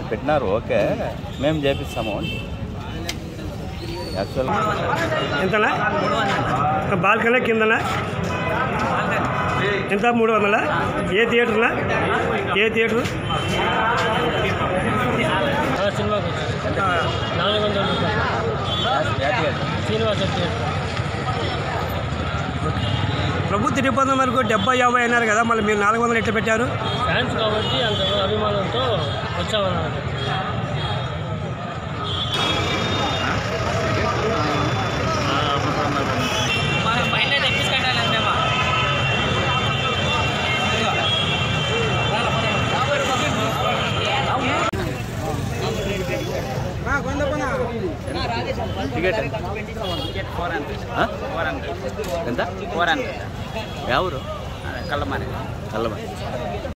మీరు పెట్టినారు ఓకే మేము చేపిస్తాము యాక్చువల్గా ఎంతనా బాల్కనీ కిందనా ఎంత మూడు వందల ఏ థియేటర్నా ఏ థియేటర్ సినిమాకి వచ్చి నాలుగు వందల రూపాయలు శ్రీనివాస థియేటర్ ప్రభుత్వ నిబంధన వరకు డెబ్బై యాభై అయినారు కదా మళ్ళీ మీరు నాలుగు వందలు ఎట్లా పెట్టారు ఫ్యాన్స్ కాబట్టి అంత అభిమానంతో వచ్చామన్నమాట టికెట్ ఎంత? ఆ? ఎంత ఫోర్ హండ్రెడ్ ఎవరు కళ్ళమని కల్లమని